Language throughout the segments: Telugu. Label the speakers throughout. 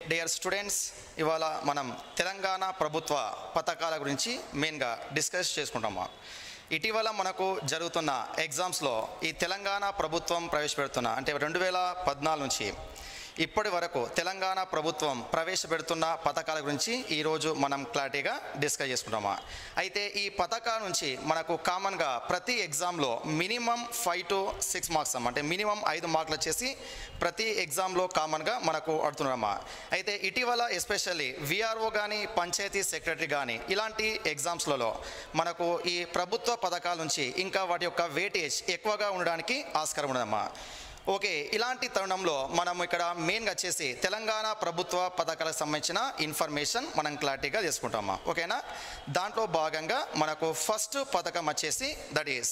Speaker 1: డియర్ స్టూడెంట్స్ ఇవాళ మనం తెలంగాణ ప్రభుత్వ పథకాల గురించి మెయిన్గా డిస్కస్ చేసుకుంటాము ఇటీవల మనకు జరుగుతున్న ఎగ్జామ్స్లో ఈ తెలంగాణ ప్రభుత్వం ప్రవేశపెడుతున్న అంటే రెండు వేల పద్నాలుగు నుంచి ఇప్పటి వరకు తెలంగాణ ప్రభుత్వం ప్రవేశపెడుతున్న పథకాల గురించి ఈరోజు మనం క్లారిటీగా డిస్కస్ చేసుకుంటాము అయితే ఈ పథకాల నుంచి మనకు కామన్గా ప్రతి ఎగ్జామ్లో minimum five to six marks అమ్మ అంటే మినిమం ఐదు మార్కులు వచ్చేసి ప్రతి ఎగ్జామ్లో కామన్గా మనకు అడుగుతున్నామా అయితే ఇటీవల ఎస్పెషల్లీ విఆర్ఓ కానీ పంచాయతీ సెక్రటరీ కానీ ఇలాంటి ఎగ్జామ్స్లలో మనకు ఈ ప్రభుత్వ పథకాల నుంచి ఇంకా వాటి యొక్క వెయిటేజ్ ఎక్కువగా ఉండడానికి ఆస్కారం ఉండదమ్మా ఓకే ఇలాంటి తరుణంలో మనం ఇక్కడ మెయిన్గా వచ్చేసి తెలంగాణ ప్రభుత్వ పథకాలకు సంబంధించిన ఇన్ఫర్మేషన్ మనం క్లారిటీగా తీసుకుంటామా ఓకేనా దాంట్లో భాగంగా మనకు ఫస్ట్ పథకం వచ్చేసి దట్ ఈస్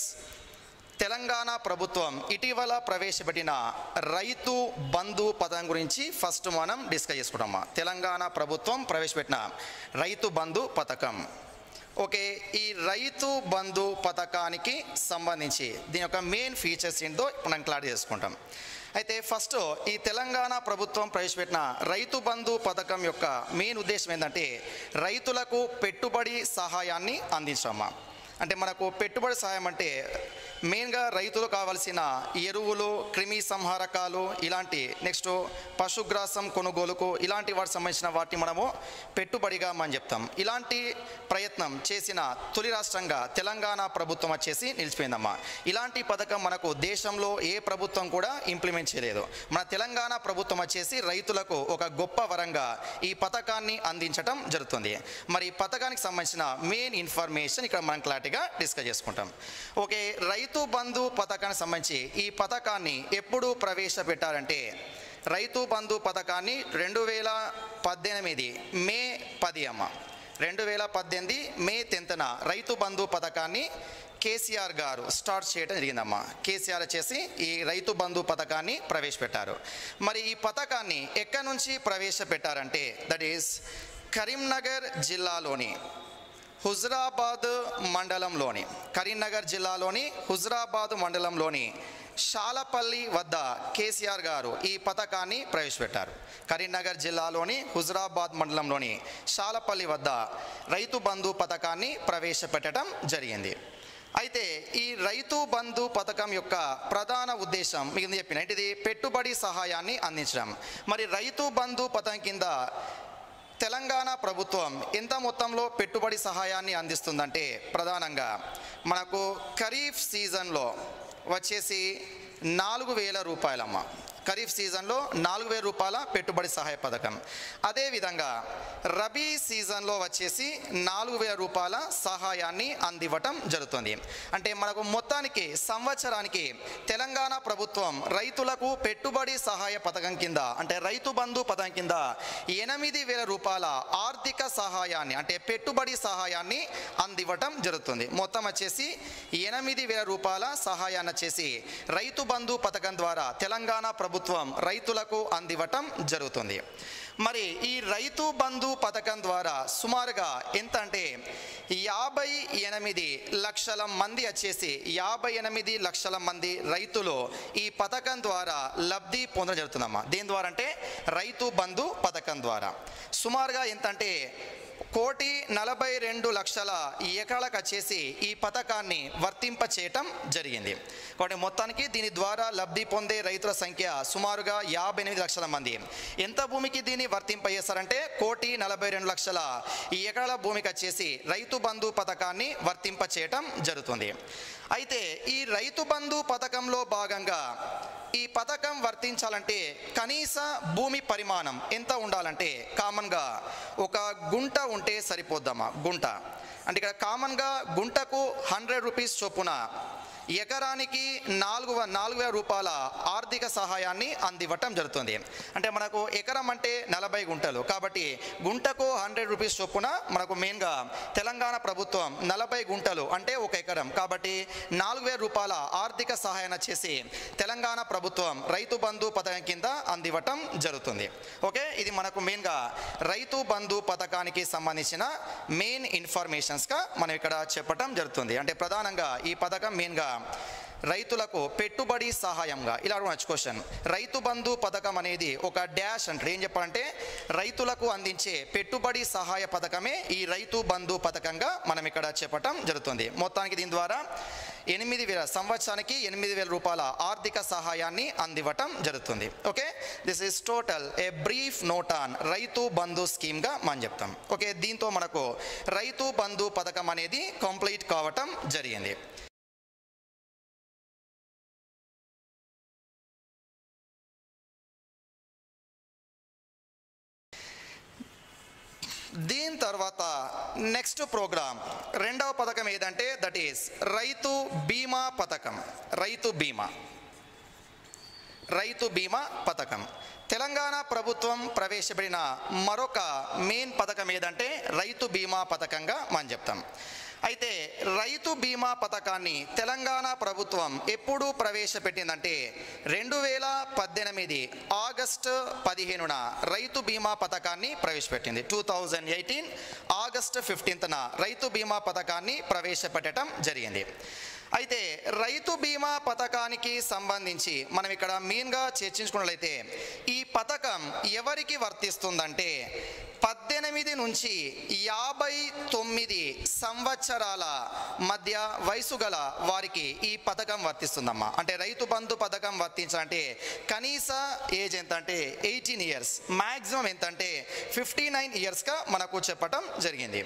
Speaker 1: తెలంగాణ ప్రభుత్వం ఇటీవల ప్రవేశపెట్టిన రైతు బంధు పథకం గురించి ఫస్ట్ మనం డిస్కస్ చేసుకుంటామా తెలంగాణ ప్రభుత్వం ప్రవేశపెట్టిన రైతు బంధు పథకం ఓకే ఈ రైతు బంధు పథకానికి సంబంధించి దీని యొక్క మెయిన్ ఫీచర్స్ ఏంటో మనం క్లారిటీ చేసుకుంటాం అయితే ఫస్ట్ ఈ తెలంగాణ ప్రభుత్వం ప్రవేశపెట్టిన రైతు బంధు పథకం యొక్క మెయిన్ ఉద్దేశం ఏంటంటే రైతులకు పెట్టుబడి సహాయాన్ని అందించమ్మా అంటే మనకు పెట్టుబడి సహాయం అంటే మెయిన్గా రైతులు కావాల్సిన ఎరువులు క్రిమి సంహారకాలు ఇలాంటి నెక్స్ట్ పశుగ్రాసం కొనుగోలుకు ఇలాంటి వాటికి సంబంధించిన వాటిని మనము పెట్టుబడిగా మనం చెప్తాం ఇలాంటి ప్రయత్నం చేసిన తొలి రాష్ట్రంగా తెలంగాణ ప్రభుత్వం వచ్చేసి నిలిచిపోయిందమ్మా ఇలాంటి పథకం మనకు దేశంలో ఏ ప్రభుత్వం కూడా ఇంప్లిమెంట్ చేయలేదు మన తెలంగాణ ప్రభుత్వం వచ్చేసి రైతులకు ఒక గొప్ప వరంగా ఈ పథకాన్ని అందించడం జరుగుతుంది మరి ఈ పథకానికి సంబంధించిన మెయిన్ ఇన్ఫర్మేషన్ ఇక్కడ మనం క్లారిటీగా డిస్కస్ చేసుకుంటాం ఓకే రైతు బంధు పథకానికి సంబంధించి ఈ పథకాన్ని ఎప్పుడు ప్రవేశపెట్టారంటే రైతు బంధు పథకాన్ని రెండు వేల పద్దెనిమిది మే పది అమ్మ రెండు వేల పద్దెనిమిది మే టెన్త్న రైతు బంధు పథకాన్ని కేసీఆర్ గారు స్టార్ట్ చేయడం జరిగిందమ్మా కేసీఆర్ వచ్చేసి ఈ రైతు బంధు పథకాన్ని ప్రవేశపెట్టారు మరి ఈ పథకాన్ని ఎక్కడి నుంచి ప్రవేశపెట్టారంటే దట్ ఈస్ కరీంనగర్ జిల్లాలోని హుజరాబాద్ మండలంలోని కరీంనగర్ జిల్లాలోని హుజరాబాద్ మండలంలోని షాలపల్లి వద్ద కేసీఆర్ గారు ఈ పథకాన్ని ప్రవేశపెట్టారు కరీంనగర్ జిల్లాలోని హుజరాబాద్ మండలంలోని షాలపల్లి వద్ద రైతు బంధు పథకాన్ని ప్రవేశపెట్టడం జరిగింది అయితే ఈ రైతు బంధు పథకం యొక్క ప్రధాన ఉద్దేశం మీకు చెప్పిన ఇది పెట్టుబడి సహాయాన్ని అందించడం మరి రైతు బంధు పథకం కింద తెలంగాణ ప్రభుత్వం ఎంత మొత్తంలో పెట్టుబడి సహాయాన్ని అందిస్తుందంటే ప్రధానంగా మనకు ఖరీఫ్ సీజన్లో వచ్చేసి నాలుగు వేల రూపాయలమ్మ ఖరీఫ్ సీజన్లో నాలుగు వేల రూపాయల పెట్టుబడి సహాయ పథకం అదేవిధంగా రబీ సీజన్లో వచ్చేసి నాలుగు వేల రూపాయల సహాయాన్ని అందివ్వటం జరుగుతుంది అంటే మనకు మొత్తానికి సంవత్సరానికి తెలంగాణ ప్రభుత్వం రైతులకు పెట్టుబడి సహాయ పథకం కింద అంటే రైతు బంధు పథకం కింద ఎనిమిది వేల రూపాయల ఆర్థిక సహాయాన్ని అంటే పెట్టుబడి సహాయాన్ని అందివ్వటం జరుగుతుంది మొత్తం వచ్చేసి ఎనిమిది వేల రూపాయల సహాయాన్ని వచ్చేసి రైతు బంధు పథకం ద్వారా తెలంగాణ ప్రభుత్వం రైతులకు అందివ్వటం జరుగుతుంది మరి ఈ రైతు బంధు పథకం ద్వారా సుమారుగా ఎంత అంటే యాభై ఎనిమిది లక్షల మంది వచ్చేసి యాభై ఎనిమిది లక్షల మంది రైతులు ఈ పథకం ద్వారా లబ్ధి పొందడం జరుగుతుందమ్మా దేని ద్వారా అంటే రైతు బంధు పథకం ద్వారా సుమారుగా ఎంత అంటే కోటి నలభై రెండు లక్షల ఎకరాలకు వచ్చేసి ఈ పథకాన్ని వర్తింప చేయటం జరిగింది కాబట్టి మొత్తానికి దీని ద్వారా లబ్ధి పొందే రైతుల సంఖ్య సుమారుగా యాభై ఎనిమిది లక్షల మంది ఎంత భూమికి దీన్ని వర్తింప చేస్తారంటే కోటి నలభై రెండు లక్షల ఈ ఎకరాల భూమికి వచ్చేసి రైతు బంధు పథకాన్ని వర్తింప చేయటం జరుగుతుంది అయితే ఈ రైతు బంధు పథకంలో భాగంగా ఈ పథకం వర్తించాలంటే కనీస భూమి పరిమాణం ఎంత ఉండాలంటే కామన్గా ఒక గుంట ఉంటే సరిపోద్దమ్మా గుంట అంటే ఇక్కడ కామన్గా గుంటకు హండ్రెడ్ రూపీస్ చొప్పున ఎకరానికి నాలుగు వ- నాలుగు వేల రూపాయల ఆర్థిక సహాయాన్ని అందివ్వటం జరుగుతుంది అంటే మనకు ఎకరం అంటే నలభై గుంటలు కాబట్టి గుంటకు హండ్రెడ్ రూపీస్ చొప్పున మనకు మెయిన్గా తెలంగాణ ప్రభుత్వం నలభై గుంటలు అంటే ఒక ఎకరం కాబట్టి నాలుగు వేల రూపాయల ఆర్థిక సహాయాన్ని చేసి తెలంగాణ ప్రభుత్వం రైతు బంధు పథకం కింద అందివ్వటం జరుగుతుంది ఓకే ఇది మనకు మెయిన్గా రైతు బంధు పథకానికి సంబంధించిన మెయిన్ ఇన్ఫర్మేషన్స్గా మనం ఇక్కడ చెప్పటం జరుగుతుంది అంటే ప్రధానంగా ఈ పథకం మెయిన్గా రైతులకు పెట్టుబడి సహాయంగా ఇలా అడగవచ్చు క్వశ్చన్ రైతు బంధు పథకం అనేది ఒక డాష్ అంటారు ఏం చెప్పాలంటే రైతులకు అందించే పెట్టుబడి సహాయ పథకమే ఈ రైతు బంధు పథకంగా మనం ఇక్కడ చెప్పటం జరుగుతుంది మొత్తానికి దీని ద్వారా ఎనిమిది వేల సంవత్సరానికి ఎనిమిది వేల రూపాయల ఆర్థిక సహాయాన్ని అందివ్వటం జరుగుతుంది okay this is total a brief note on Rythu Bandhu స్కీమ్గా మనం చెప్తాం ఓకే దీంతో మనకు రైతు బంధు పథకం అనేది కంప్లీట్ కావటం జరిగింది దీని తర్వాత నెక్స్ట్ ప్రోగ్రామ్ రెండవ పథకం ఏదంటే దట్ ఈస్ రైతు బీమా పథకం రైతు బీమా రైతు బీమా పథకం తెలంగాణ ప్రభుత్వం ప్రవేశపెట్టిన మరొక మెయిన్ పథకం ఏదంటే రైతు బీమా పథకంగా మనం చెప్తాం అయితే రైతు బీమా పథకాన్ని తెలంగాణ ప్రభుత్వం ఎప్పుడు ప్రవేశపెట్టిందంటే రెండు వేల పద్దెనిమిది ఆగస్టు పదిహేనున రైతు బీమా పథకాన్ని ప్రవేశపెట్టింది టూ థౌజండ్ ఎయిటీన్ ఆగస్టు ఫిఫ్టీన్త్న రైతు బీమా పథకాన్ని ప్రవేశపెట్టడం జరిగింది అయితే రైతు బీమా పథకానికి సంబంధించి మనం ఇక్కడ మెయిన్గా చర్చించుకున్నట్లయితే ఈ పథకం ఎవరికి వర్తిస్తుందంటే పద్దెనిమిది నుంచి యాభై తొమ్మిది సంవత్సరాల మధ్య వయసు గల వారికి ఈ పథకం వర్తిస్తుందమ్మా అంటే రైతు బంధు పథకం వర్తించాలంటే కనీస ఏజ్ ఎంత అంటే ఎయిటీన్ ఇయర్స్ మ్యాక్సిమం ఎంత అంటే ఫిఫ్టీ నైన్ ఇయర్స్గా మనకు చెప్పటం జరిగింది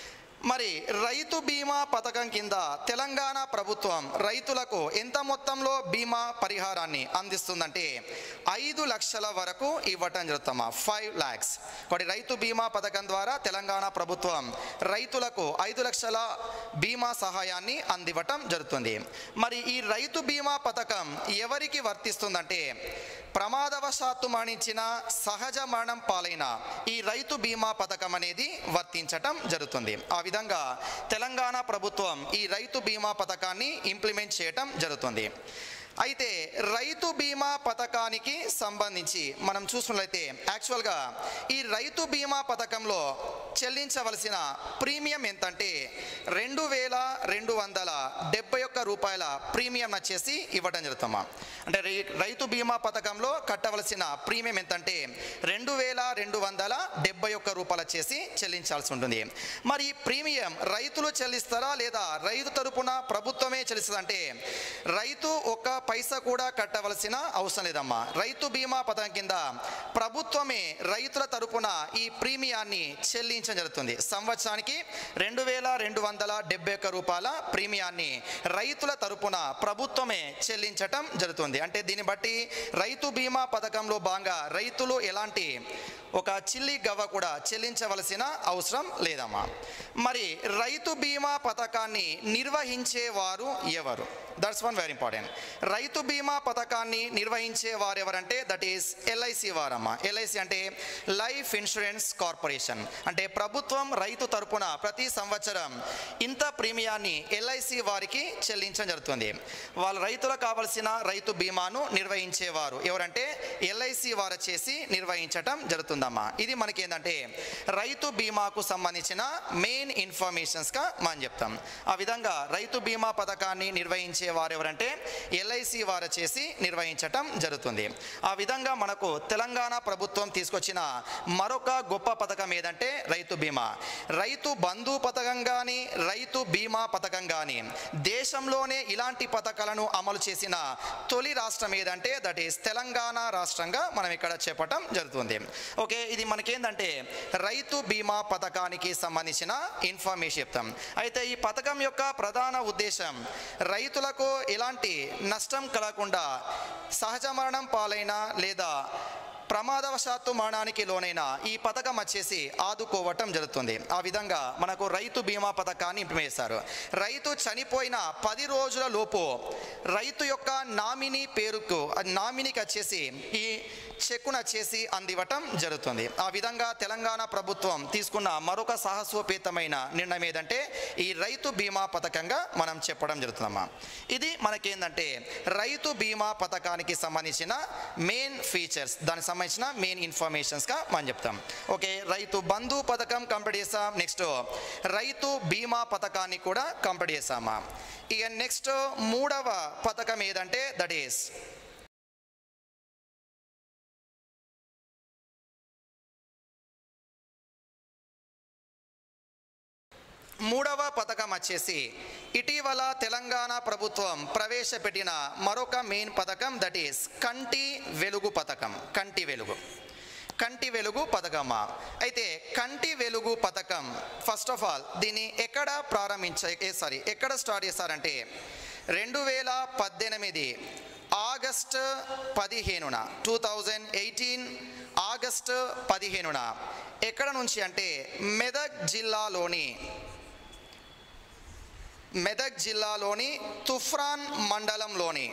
Speaker 1: మరి రైతు బీమా పథకం కింద తెలంగాణ ప్రభుత్వం రైతులకు ఎంత మొత్తంలో బీమా పరిహారాన్ని అందిస్తుందంటే ఐదు లక్షల వరకు ఇవ్వటం జరుగుతామా ఫైవ్ ల్యాక్స్ ఒకటి రైతు బీమా పథకం ద్వారా తెలంగాణ ప్రభుత్వం రైతులకు ఐదు లక్షల బీమా సహాయాన్ని అందివ్వటం జరుగుతుంది మరి ఈ రైతు బీమా పథకం ఎవరికి వర్తిస్తుందంటే ప్రమాదవశాత్తు మరణించిన సహజ మరణం పాలైన ఈ రైతు బీమా పథకం అనేది వర్తించటం జరుగుతుంది ఆ విధంగా తెలంగాణ ప్రభుత్వం ఈ రైతు బీమా పథకాన్ని ఇంప్లిమెంట్ చేయటం జరుగుతుంది అయితే రైతు బీమా పథకానికి సంబంధించి మనం చూసినట్లయితే యాక్చువల్గా ఈ రైతు బీమా పథకంలో చెల్లించవలసిన ప్రీమియం ఎంతంటే రెండు వేల రెండు వందల డెబ్బై ఒక్క రూపాయల ప్రీమియం వచ్చేసి ఇవ్వడం జరుగుతామా అంటే రై- రైతు బీమా పథకంలో కట్టవలసిన ప్రీమియం ఎంతంటే రెండు వేల రెండు వందల డెబ్బై ఒక్క రూపాయలు వచ్చేసి చెల్లించాల్సి ఉంటుంది మరి ఈ ప్రీమియం రైతులు చెల్లిస్తారా లేదా రైతు తరపున ప్రభుత్వమే చెల్లిస్తుందంటే రైతు ఒక్క పైసా కూడా కట్టవలసిన అవసరం లేదమ్మా రైతు బీమా పథకం కింద ప్రభుత్వమే రైతుల తరపున ఈ ప్రీమియాన్ని చెల్లించడం జరుగుతుంది సంవత్సరానికి రెండు వేల రెండు వందల డెబ్బై ఒక్క రూపాయల ప్రీమియాన్ని రైతుల తరపున ప్రభుత్వమే చెల్లించటం జరుగుతుంది అంటే దీన్ని బట్టి రైతు బీమా పథకంలో భాగంగా రైతులు ఎలాంటి ఒక చిల్లి గవ్వ కూడా చెల్లించవలసిన అవసరం లేదమ్మా మరి రైతు బీమా పథకాన్ని నిర్వహించేవారు ఎవరు దట్స్ వన్ వెరీ ఇంపార్టెంట్ రైతు బీమా పథకాన్ని నిర్వహించే వారు ఎవరంటే దట్ ఈస్ ఎల్ఐసి వారమ్మా ఎల్ఐసి అంటే లైఫ్ ఇన్సూరెన్స్ కార్పొరేషన్ అంటే ప్రభుత్వం రైతు తరపున ప్రతి సంవత్సరం ఇంత ప్రీమియాన్ని ఎల్ఐసి వారికి చెల్లించడం జరుగుతుంది వాళ్ళ రైతులకు కావలసిన రైతు బీమాను నిర్వహించేవారు ఎవరంటే ఎల్ఐసి వారు చేసి నిర్వహించటం జరుగుతుందమ్మా ఇది మనకి ఏంటంటే రైతు బీమాకు సంబంధించిన మెయిన్ ఇన్ఫర్మేషన్స్గా మనం చెప్తాం ఆ విధంగా రైతు బీమా పథకాన్ని నిర్వహించే వారు ఎవరంటే ఎల్ఐసి వారు చేసి నిర్వహించటం జరుగుతుంది ఆ విధంగా మనకు తెలంగాణ ప్రభుత్వం తీసుకొచ్చిన మరొక గొప్ప పథకం ఏదంటే రైతు బీమా రైతు బంధు పథకం కానీ రైతు బీమా పథకం కానీ దేశంలోనే ఇలాంటి పథకాలను అమలు చేసిన తొలి రాష్ట్రం ఏదంటే దట్ ఈస్ తెలంగాణ రాష్ట్రంగా మనం ఇక్కడ చెప్పటం జరుగుతుంది ఓకే ఇది మనకేందంటే రైతు బీమా పథకానికి సంబంధించిన ఇన్ఫర్మేషన్ చెప్తాం అయితే ఈ పథకం యొక్క ప్రధాన ఉద్దేశం రైతులకు ఎలాంటి నష్టం కలగకుండా సహజ మరణం పాలైన లేదా ప్రమాదవశాత్తు మరణానికి లోనైన ఈ పథకం వచ్చేసి ఆదుకోవటం జరుగుతుంది ఆ విధంగా మనకు రైతు బీమా పథకాన్ని ఇంప్లిమెంట్ చేశారు రైతు చనిపోయిన పది రోజుల లోపు రైతు యొక్క నామినీ పేరుకు ఆ నామినీకి వచ్చేసి ఈ చెక్కును వచ్చేసి అందివ్వటం జరుగుతుంది ఆ విధంగా తెలంగాణ ప్రభుత్వం తీసుకున్న మరొక సాహసోపేతమైన నిర్ణయం ఏదంటే ఈ రైతు బీమా పథకంగా మనం చెప్పడం జరుగుతుందమ్మా ఇది మనకేందంటే రైతు బీమా పథకానికి సంబంధించిన మెయిన్ ఫీచర్స్ దానికి సంబంధించిన సంబంధించిన మెయిన్ ఇన్ఫర్మేషన్స్గా మనం చెప్తాం ఓకే రైతు బంధు పథకం కంప్లీట్ చేసాం నెక్స్ట్ రైతు బీమా పథకాన్ని కూడా కంప్లీట్ చేసామా ఇక నెక్స్ట్ మూడవ పథకం ఏదంటే దట్ ఈస్ మూడవ పథకం వచ్చేసి ఇటీవల తెలంగాణ ప్రభుత్వం ప్రవేశపెట్టిన మరొక మెయిన్ పథకం దట్ ఈస్ కంటి వెలుగు పథకం కంటి వెలుగు కంటి వెలుగు పథకమా అయితే కంటి వెలుగు పథకం ఫస్ట్ ఆఫ్ ఆల్ దీన్ని ఎక్కడ ప్రారంభించ సారీ ఎక్కడ స్టార్ట్ చేశారంటే రెండు వేల పద్దెనిమిది ఆగస్ట్ పదిహేనున టూ థౌజండ్ ఎయిటీన్ ఆగస్ట్ పదిహేనున ఎక్కడ నుంచి అంటే మెదక్ జిల్లాలోని మెదక్ జిల్లాలోని తుఫ్రాన్ మండలంలోని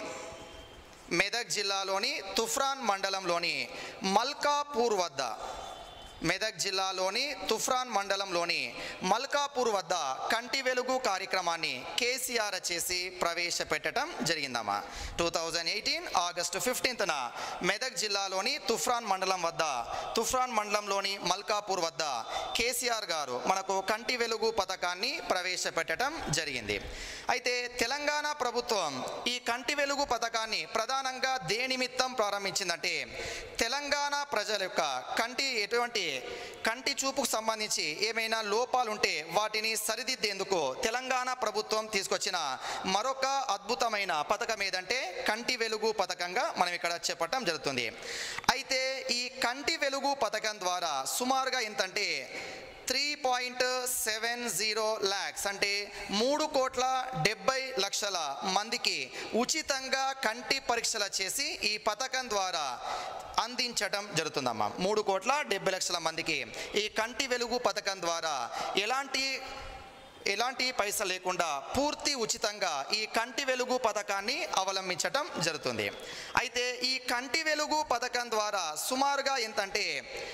Speaker 1: మెదక్ జిల్లాలోని తుఫ్రాన్ మండలంలోని మల్కాపూర్ వద్ద మెదక్ జిల్లాలోని తుఫ్రాన్ మండలంలోని మల్కాపూర్ వద్ద కంటి వెలుగు కార్యక్రమాన్ని కేసీఆర్ చేసి ప్రవేశపెట్టడం జరిగిందమ్మా టూ థౌజండ్ ఎయిటీన్ ఆగస్టు ఫిఫ్టీన్త్న మెదక్ జిల్లాలోని తుఫ్రాన్ మండలం వద్ద తుఫ్రాన్ మండలంలోని మల్కాపూర్ వద్ద కేసీఆర్ గారు మనకు కంటి వెలుగు పథకాన్ని ప్రవేశపెట్టడం జరిగింది అయితే తెలంగాణ ప్రభుత్వం ఈ కంటి వెలుగు పథకాన్ని ప్రధానంగా దే నిమిత్తం ప్రారంభించిందంటే తెలంగాణ ప్రజల యొక్క కంటి ఎటువంటి కంటి చూపుకు సంబంధించి ఏమైనా లోపాలు ఉంటే వాటిని సరిదిద్దేందుకు తెలంగాణ ప్రభుత్వం తీసుకొచ్చిన మరొక అద్భుతమైన పథకం ఏదంటే కంటి వెలుగు పథకంగా మనం ఇక్కడ చెప్పటం జరుగుతుంది అయితే ఈ కంటి వెలుగు పథకం ద్వారా సుమారుగా ఎంతంటే three point seven zero lakhs అంటే మూడు కోట్ల డెబ్బై లక్షల మందికి ఉచితంగా కంటి పరీక్షలు చేసి ఈ పథకం ద్వారా అందించడం జరుగుతుందమ్మా మూడు కోట్ల డెబ్బై లక్షల మందికి ఈ కంటి వెలుగు పథకం ద్వారా ఎలాంటి ఎలాంటి పైసలు లేకుండా పూర్తి ఉచితంగా ఈ కంటి వెలుగు పథకాన్ని అవలంబించటం జరుగుతుంది అయితే ఈ కంటి వెలుగు పథకం ద్వారా సుమారుగా ఎంతంటే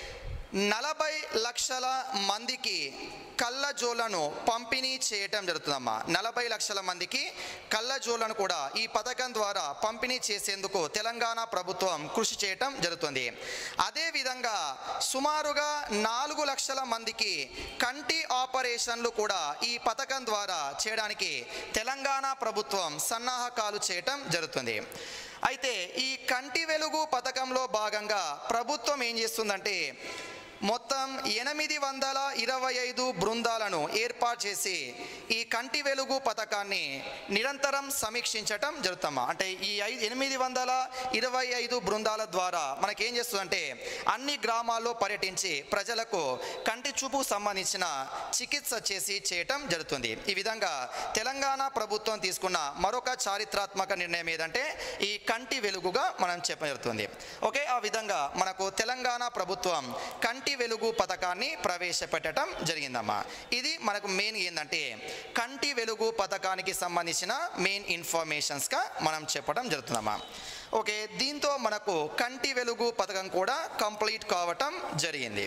Speaker 1: నలభై లక్షల మందికి కళ్ళజోళ్లను పంపిణీ చేయటం జరుగుతుందమ్మా నలభై లక్షల మందికి కళ్ళజోళ్లను కూడా ఈ పథకం ద్వారా పంపిణీ చేసేందుకు తెలంగాణ ప్రభుత్వం కృషి చేయటం జరుగుతుంది అదేవిధంగా సుమారుగా నాలుగు లక్షల మందికి కంటి ఆపరేషన్లు కూడా ఈ పథకం ద్వారా చేయడానికి తెలంగాణ ప్రభుత్వం సన్నాహకాలు చేయటం జరుగుతుంది అయితే ఈ కంటి వెలుగు పథకంలో భాగంగా ప్రభుత్వం ఏం చేస్తుందంటే మొత్తం ఎనిమిది వందల ఇరవై ఐదు బృందాలను ఏర్పాటు చేసి ఈ కంటి వెలుగు పథకాన్ని నిరంతరం సమీక్షించటం జరుగుతామా అంటే ఈ ఐదు ఎనిమిది వందల ఇరవై ఐదు బృందాల ద్వారా మనకేం చేస్తుందంటే అన్ని గ్రామాల్లో పర్యటించి ప్రజలకు కంటి చూపుకు సంబంధించిన చికిత్స చేసి చేయటం జరుగుతుంది ఈ విధంగా తెలంగాణ ప్రభుత్వం తీసుకున్న మరొక చారిత్రాత్మక నిర్ణయం ఏదంటే ఈ కంటి వెలుగుగా మనం చెప్పజరుగుతుంది ఓకే ఆ విధంగా మనకు తెలంగాణ ప్రభుత్వం కంటి వెలుగు పథకాన్ని ప్రవేశపెట్టడం జరిగిందమ్మా ఇది మనకు మెయిన్ ఏంటంటే కంటి వెలుగు పథకానికి సంబంధించిన మెయిన్ ఇన్ఫర్మేషన్స్గా మనం చెప్పడం జరుగుతుందమ్మా ఓకే దీంతో మనకు కంటి వెలుగు పథకం కూడా కంప్లీట్ కావటం జరిగింది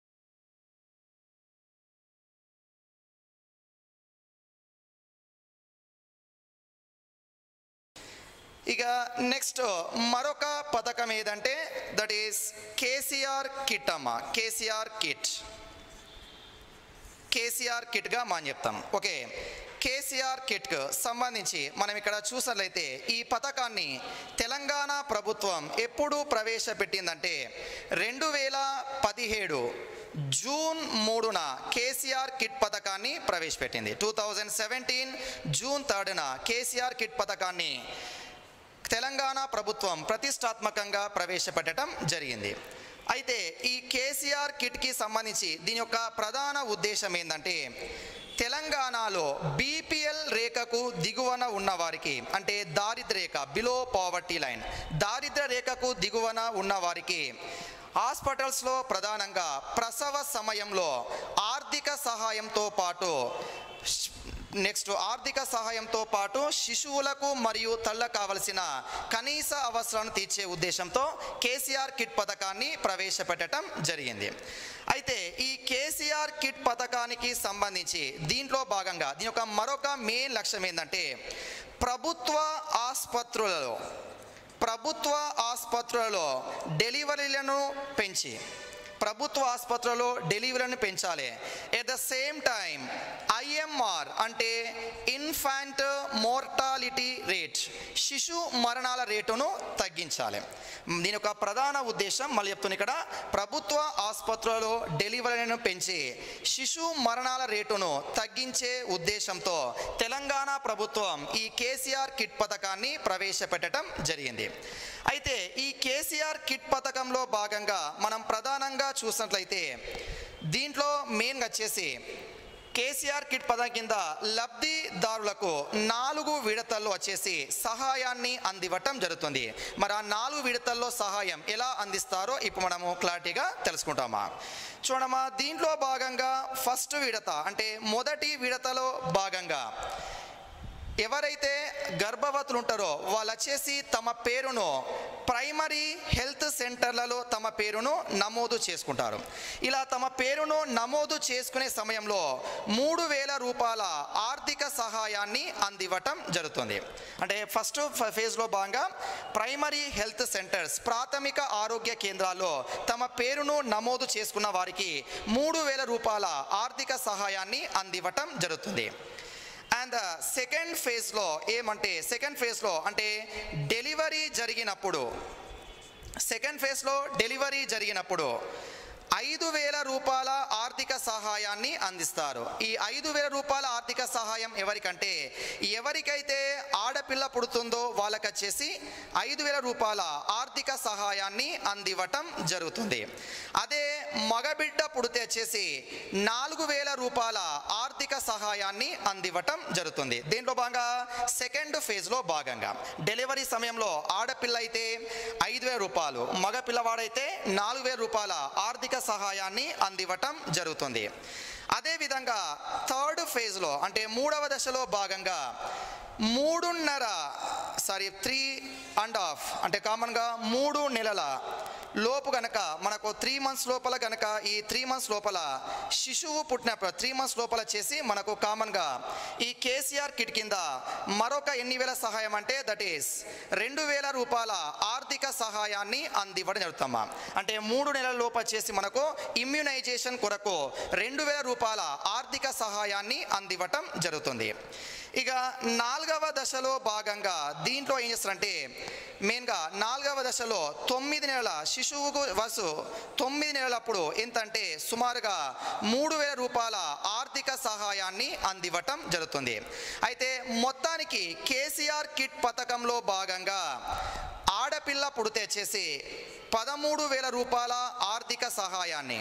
Speaker 1: ఇక నెక్స్ట్ మరొక పథకం ఏదంటే దట్ ఈస్ కేసీఆర్ కిట్ అమ్మ కేసీఆర్ కిట్ కేసీఆర్ కిట్గా మనం చెప్తాం ఓకే కేసీఆర్ కిట్కు సంబంధించి మనం ఇక్కడ చూసినట్లయితే ఈ పథకాన్ని తెలంగాణ ప్రభుత్వం ఎప్పుడు ప్రవేశపెట్టిందంటే రెండు వేల పదిహేడు జూన్ మూడున కేసీఆర్ కిట్ పథకాన్ని ప్రవేశపెట్టింది టూ థౌజండ్ సెవెంటీన్ జూన్ థర్డ్న కేసీఆర్ కిట్ పథకాన్ని తెలంగాణ ప్రభుత్వం ప్రతిష్టాత్మకంగా ప్రవేశపెట్టడం జరిగింది అయితే ఈ కేసీఆర్ కిట్కి సంబంధించి దీని యొక్క ప్రధాన ఉద్దేశం ఏంటంటే తెలంగాణలో బీపీఎల్ రేఖకు దిగువన ఉన్న వారికి అంటే దారిద్ర్య రేఖ బిలో పావర్టీ లైన్ దారిద్ర్య రేఖకు దిగువన ఉన్న వారికి హాస్పిటల్స్లో ప్రధానంగా ప్రసవ సమయంలో ఆర్థిక సహాయంతో పాటు నెక్స్ట్ ఆర్థిక సహాయంతో పాటు శిశువులకు మరియు తల్ల కావలసిన కనీస అవసరాలను తీర్చే ఉద్దేశంతో కేసీఆర్ కిట్ పథకాన్ని ప్రవేశపెట్టడం జరిగింది అయితే ఈ కేసీఆర్ కిట్ పథకానికి సంబంధించి దీంట్లో భాగంగా దీని యొక్క మరొక మెయిన్ లక్ష్యం ఏంటంటే ప్రభుత్వ ఆసుపత్రులలో ప్రభుత్వ ఆసుపత్రులలో డెలివరీలను పెంచి ప్రభుత్వ ఆసుపత్రులలో డెలివరీలను పెంచాలి at the same time IMR అంటే ఇన్ఫాంట్ మోర్టాలిటీ రేట్ శిశు మరణాల రేటును తగ్గించాలి దీని యొక్క ప్రధాన ఉద్దేశం మళ్ళీ చెప్తున్నా ఇక్కడ ప్రభుత్వ ఆసుపత్రులలో డెలివరీలను పెంచి శిశు మరణాల రేటును తగ్గించే ఉద్దేశంతో తెలంగాణ ప్రభుత్వం ఈ కేసీఆర్ కిట్ పథకాన్ని ప్రవేశపెట్టడం జరిగింది అయితే ఈ కేసీఆర్ కిట్ పథకంలో భాగంగా మనం ప్రధానంగా చూసినట్లయితే దీంట్లో మెయిన్గా వచ్చేసి కేసీఆర్ కిట్ పథకం కింద లబ్ధిదారులకు నాలుగు విడతల్లో వచ్చేసి సహాయాన్ని అందివ్వటం జరుగుతుంది మరి ఆ నాలుగు విడతల్లో సహాయం ఎలా అందిస్తారో ఇప్పుడు మనము క్లారిటీగా తెలుసుకుంటామా చూడమా దీంట్లో భాగంగా ఫస్ట్ విడత అంటే మొదటి విడతలో భాగంగా ఎవరైతే గర్భవతులు ఉంటారో వాళ్ళు వచ్చేసి తమ పేరును ప్రైమరీ హెల్త్ సెంటర్లలో తమ పేరును నమోదు చేసుకుంటారు ఇలా తమ పేరును నమోదు చేసుకునే సమయంలో మూడు వేల రూపాయల ఆర్థిక సహాయాన్ని అందివ్వటం జరుగుతుంది అంటే ఫస్ట్ ఫేజ్లో భాగంగా ప్రైమరీ హెల్త్ సెంటర్స్ ప్రాథమిక ఆరోగ్య కేంద్రాల్లో తమ పేరును నమోదు చేసుకున్న వారికి మూడు వేల రూపాయల ఆర్థిక సహాయాన్ని అందివ్వటం జరుగుతుంది అండ్ సెకండ్ ఫేజ్లో ఏమంటే సెకండ్ ఫేజ్లో అంటే డెలివరీ జరిగినప్పుడు సెకండ్ ఫేజ్లో డెలివరీ జరిగినప్పుడు ఐదు వేల రూపాయల ఆర్థిక సహాయాన్ని అందిస్తారు ఈ ఐదు వేల రూపాయల ఆర్థిక సహాయం ఎవరికంటే ఎవరికైతే ఆడపిల్ల పుడుతుందో వాళ్ళకి వచ్చేసి ఐదు వేల రూపాయల ఆర్థిక సహాయాన్ని అందివ్వటం జరుగుతుంది అదే మగబిడ్డ పుడితే వచ్చేసి నాలుగు వేల రూపాయల ఆర్థిక సహాయాన్ని అందివ్వటం జరుగుతుంది దీంట్లో భాగంగా సెకండ్ ఫేజ్లో భాగంగా డెలివరీ సమయంలో ఆడపిల్ల అయితే ఐదు వేల రూపాయలు మగ పిల్లవాడైతే నాలుగు వేల రూపాయల ఆర్థిక సహాయాన్ని అందివ్వటం జరుగుతుంది అదేవిధంగా థర్డ్ ఫేజ్లో అంటే మూడవ దశలో భాగంగా మూడున్నర సారీ త్రీ అండ్ హాఫ్ అంటే కామన్గా మూడు నెలల లోపు గనక మనకు త్రీ మంత్స్ లోపల గనక ఈ త్రీ మంత్స్ లోపల శిశువు పుట్టినప్పుడు త్రీ మంత్స్ లోపల చేసి మనకు కామన్గా ఈ కేసీఆర్ కిట్ కింద మరొక ఎన్ని వేల సహాయం అంటే దట్ ఈస్ రెండు వేల రూపాయల ఆర్థిక సహాయాన్ని అందివ్వడం జరుగుతామా అంటే మూడు నెలల లోపు వచ్చేసి మనకు ఇమ్యునైజేషన్ కొరకు రెండు వేల రూపాయల ఆర్థిక సహాయాన్ని అందివ్వటం జరుగుతుంది ఇక నాలుగవ దశలో భాగంగా దీంట్లో ఏం చేస్తారంటే మెయిన్గా నాలుగవ దశలో తొమ్మిది నెలల శిశువుకు వసు తొమ్మిది నెలలప్పుడు ఎంతంటే సుమారుగా మూడు వేల రూపాయల ఆర్థిక సహాయాన్ని అందివ్వటం జరుగుతుంది అయితే మొత్తానికి కేసీఆర్ కిట్ పథకంలో భాగంగా ఆడపిల్ల పుడితే చేసి పదమూడు వేల రూపాయల ఆర్థిక సహాయాన్ని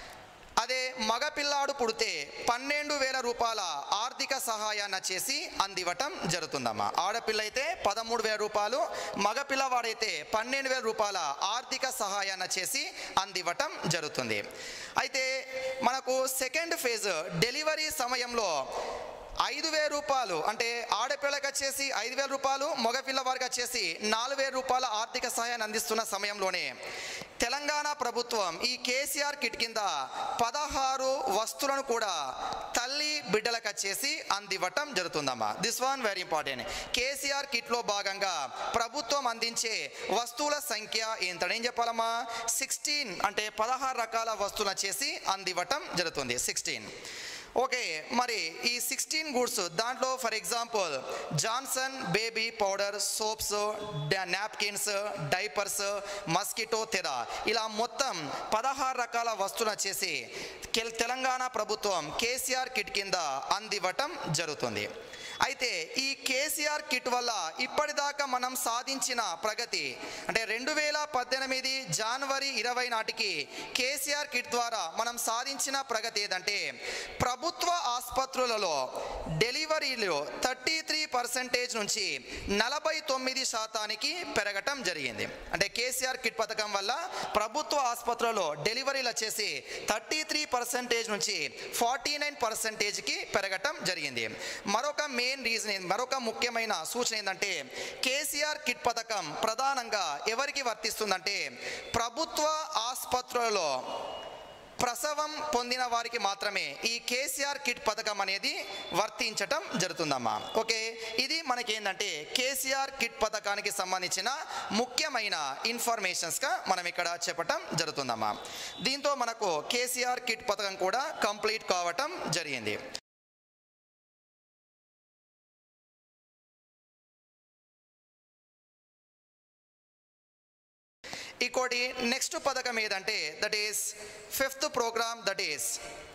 Speaker 1: అదే మగపిల్లాడు పుడితే పన్నెండు వేల రూపాయల ఆర్థిక సహాయాన్ని చేసి అందివ్వటం జరుగుతుందమ్మా ఆడపిల్ల అయితే పదమూడు వేల రూపాయలు మగపిల్లవాడైతే పన్నెండు వేల రూపాయల ఆర్థిక సహాయాన్ని చేసి అందివ్వటం జరుగుతుంది అయితే మనకు సెకండ్ ఫేజ్ డెలివరీ సమయంలో ఐదు వేల రూపాయలు అంటే ఆడపిల్లకి వచ్చేసి ఐదు వేల రూపాయలు మగపిల్ల వారికి వచ్చేసి నాలుగు వేల రూపాయల ఆర్థిక సహాయాన్ని అందిస్తున్న సమయంలోనే తెలంగాణ ప్రభుత్వం ఈ కేసీఆర్ కిట్ కింద పదహారు వస్తువులను కూడా తల్లి బిడ్డలకు వచ్చేసి అందివ్వటం జరుగుతుందమ్మా this one very important KCR కిట్లో భాగంగా ప్రభుత్వం అందించే వస్తువుల సంఖ్య ఏంటని ఏం చెప్పాలమ్మా సిక్స్టీన్ అంటే పదహారు రకాల వస్తువులు వచ్చేసి అందివ్వటం జరుగుతుంది సిక్స్టీన్ ఓకే మరి ఈ సిక్స్టీన్ గుడ్స్ దాంట్లో for example Johnson baby powder soaps napkins diapers mosquito తెరా ఇలా మొత్తం పదహారు రకాల వస్తువులు వచ్చేసి కెల్- తెలంగాణ ప్రభుత్వం కేసీఆర్ కిట్ కింద అందివ్వటం జరుగుతుంది అయితే ఈ కేసీఆర్ కిట్ వల్ల ఇప్పటిదాకా మనం సాధించిన ప్రగతి అంటే రెండు వేల పద్దెనిమిది జనవరి ఇరవై నాటికి కేసీఆర్ కిట్ ద్వారా మనం సాధించిన ప్రగతి ఏదంటే ప్రభుత్వ ఆసుపత్రులలో డెలివరీలు థర్టీ త్రీ పర్సెంటేజ్ నుంచి నలభై తొమ్మిది శాతానికి పెరగటం జరిగింది అంటే కేసీఆర్ కిట్ పథకం వల్ల ప్రభుత్వ ఆసుపత్రులలో డెలివరీలు వచ్చేసి థర్టీ త్రీ పర్సెంటేజ్ నుంచి ఫార్టీ నైన్ పర్సెంటేజ్కి పెరగటం జరిగింది మరొక మెయిన్ రీజన్ మరొక ముఖ్యమైన సూచన ఏంటంటే కేసీఆర్ కిట్ పథకం ప్రధానంగా ఎవరికి వర్తిస్తుందంటే ప్రభుత్వ ఆసుపత్రులలో ప్రసవం పొందిన వారికి మాత్రమే ఈ కేసీఆర్ కిట్ పథకం అనేది వర్తించటం జరుగుతుందమ్మా ఓకే ఇది మనకి ఏంటంటే కేసీఆర్ కిట్ పథకానికి సంబంధించిన ముఖ్యమైన ఇన్ఫర్మేషన్స్గా మనం ఇక్కడ చెప్పటం జరుగుతుందమ్మా దీంతో మనకు కేసీఆర్ కిట్ పథకం కూడా కంప్లీట్ కావటం జరిగింది ఇంకోటి నెక్స్ట్ పథకం ఏదంటే that is fifth programme that is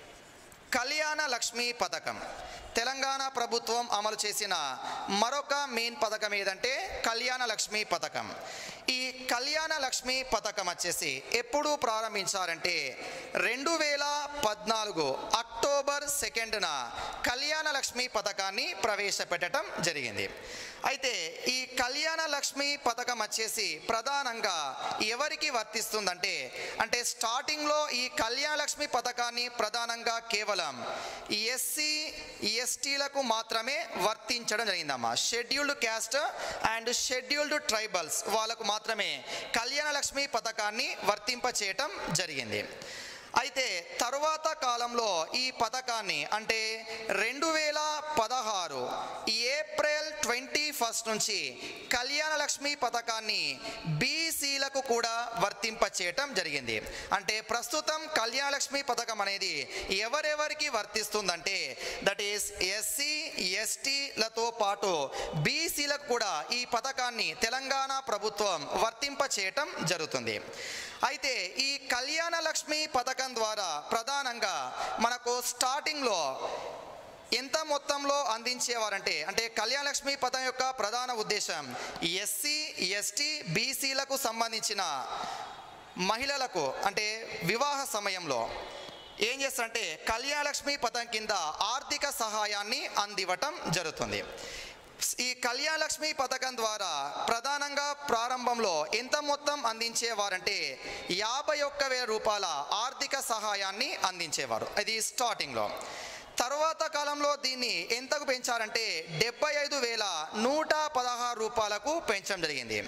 Speaker 1: Kalyana Lakshmi పథకం తెలంగాణ ప్రభుత్వం అమలు చేసిన మరొక మెయిన్ పథకం ఏదంటే కళ్యాణ లక్ష్మి పథకం ఈ కళ్యాణ లక్ష్మి పథకం వచ్చేసి ఎప్పుడు ప్రారంభించారంటే రెండు వేల పద్నాలుగు అక్టోబర్ సెకండ్న కళ్యాణ లక్ష్మి పథకాన్ని ప్రవేశపెట్టడం జరిగింది అయితే ఈ కళ్యాణ లక్ష్మి పథకం వచ్చేసి ప్రధానంగా ఎవరికి వర్తిస్తుందంటే అంటే స్టార్టింగ్లో ఈ కళ్యాణ లక్ష్మి పథకాన్ని ప్రధానంగా కేవలం ఎస్సీ ఎస్టీలకు మాత్రమే వర్తించడం జరిగిందమ్మా scheduled caste and scheduled tribals వాళ్ళకు మాత్రమే కళ్యాణ లక్ష్మి పథకాన్ని వర్తింప చేయటం జరిగింది అయితే తరువాత కాలంలో ఈ పథకాన్ని అంటే రెండు వేల పదహారు ఏప్రిల్ ట్వంటీ ఫస్ట్ నుంచి కళ్యాణ లక్ష్మి పథకాన్ని బీసీలకు కూడా వర్తింప చేయటం జరిగింది అంటే ప్రస్తుతం కళ్యాణ లక్ష్మి పథకం అనేది ఎవరెవరికి వర్తిస్తుందంటే దట్ ఈస్ ఎస్సీ ఎస్టీలతో పాటు బీసీలకు కూడా ఈ పథకాన్ని తెలంగాణ ప్రభుత్వం వర్తింప చేయటం జరుగుతుంది అయితే ఈ కళ్యాణ లక్ష్మి పథకం ద్వారా ప్రధానంగా మనకు స్టార్టింగ్లో ఎంత మొత్తంలో అందించేవారంటే అంటే కళ్యాణ లక్ష్మి పథకం యొక్క ప్రధాన ఉద్దేశం ఎస్సీ ఎస్టీ బీసీలకు సంబంధించిన మహిళలకు అంటే వివాహ సమయంలో ఏం చేస్తారంటే కళ్యాణ లక్ష్మి పథకం కింద ఆర్థిక సహాయాన్ని అందివ్వటం జరుగుతుంది ఈ కళ్యాణ లక్ష్మి పథకం ద్వారా ప్రధానంగా ప్రారంభంలో ఎంత మొత్తం అందించేవారంటే యాభై ఒక్క వేల రూపాయల ఆర్థిక సహాయాన్ని అందించేవారు అది స్టార్టింగ్లో తర్వాత కాలంలో దీన్ని ఎంతకు పెంచారంటే డెబ్బై ఐదు వేల నూట పదహారు రూపాయలకు పెంచడం జరిగింది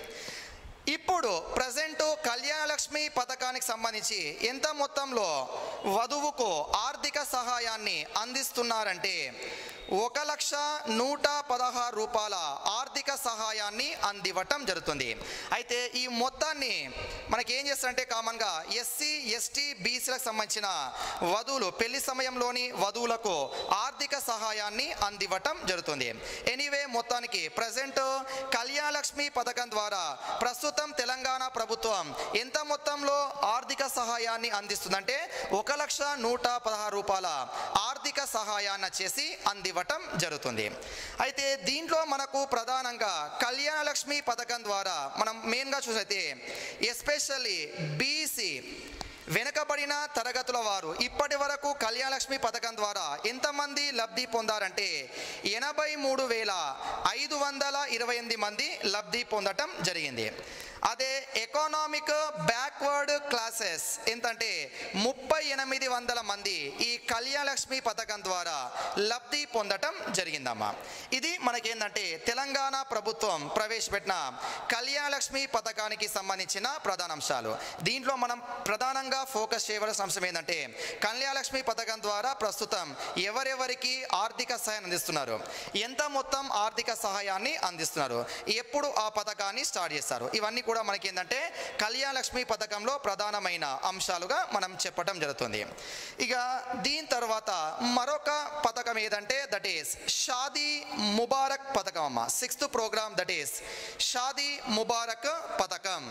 Speaker 1: ఇప్పుడు ప్రజెంట్ కళ్యాణ లక్ష్మి పథకానికి సంబంధించి ఎంత మొత్తంలో వధువుకు ఆర్థిక సహాయాన్ని అందిస్తున్నారంటే ఒక లక్ష నూట పదహారు రూపాయల ఆర్థిక సహాయాన్ని అందివ్వటం జరుగుతుంది అయితే ఈ మొత్తాన్ని మనకి ఏం చేస్తారంటే కామన్గా ఎస్సీ ఎస్టీ బీసీలకు సంబంధించిన వధువులు పెళ్లి సమయంలోని వధువులకు ఆర్థిక సహాయాన్ని అందివ్వటం జరుగుతుంది ఎనీవే మొత్తానికి ప్రజెంట్ కళ్యాణ లక్ష్మి పథకం ద్వారా ప్రస్తుతం తెలంగాణ ప్రభుత్వం ఎంత మొత్తంలో ఆర్థిక సహాయాన్ని అందిస్తుందంటే ఒక లక్ష నూట పదహారు రూపాయల ఆర్థిక సహాయాన్ని చేసి అందివ్వటం జరుగుతుంది అయితే దీంట్లో మనకు ప్రధానంగా కళ్యాణ లక్ష్మి పథకం ద్వారా మనం మెయిన్గా చూసైతే ఎస్పెషల్లీ బీసీ వెనుకబడిన తరగతుల వారు ఇప్పటి వరకు కళ్యాణలక్ష్మి పథకం ద్వారా ఎంతమంది లబ్ధి పొందారంటే ఎనభై మూడు వేల ఐదు వందల ఇరవై ఎనిమిది మంది లబ్ధి పొందటం జరిగింది అదే ఎకనామిక్ బ్యాక్వర్డ్ క్లాసెస్ ఎంతంటే ముప్పై ఎనిమిది వందల మంది ఈ కళ్యాణలక్ష్మి పథకం ద్వారా లబ్ధి పొందటం జరిగిందమ్మా ఇది మనకేంటంటే తెలంగాణ ప్రభుత్వం ప్రవేశపెట్టిన కళ్యాణలక్ష్మి పథకానికి సంబంధించిన ప్రధాన అంశాలు దీంట్లో మనం ప్రధానంగా ఫోకస్ చేయవలసిన అంశం ఏంటంటే కళ్యాణలక్ష్మి పథకం ద్వారా ప్రస్తుతం ఎవరెవరికి ఆర్థిక సహాయం అందిస్తున్నారు ఎంత మొత్తం ఆర్థిక సహాయాన్ని అందిస్తున్నారు ఎప్పుడు ఆ పథకాన్ని స్టార్ట్ చేస్తారు ఇవన్నీ కూడా మనకి ఏంటంటే కళ్యాణ లక్ష్మి పథకంలో ప్రధానమైన అంశాలుగా మనం చెప్పడం జరుగుతుంది ఇక దీని తర్వాత మరొక పథకం ఏదంటే దట్ ఈస్ షాదీ ముబారక్ పథకం అమ్మ sixth programme that is Shaadi Mubarak పథకం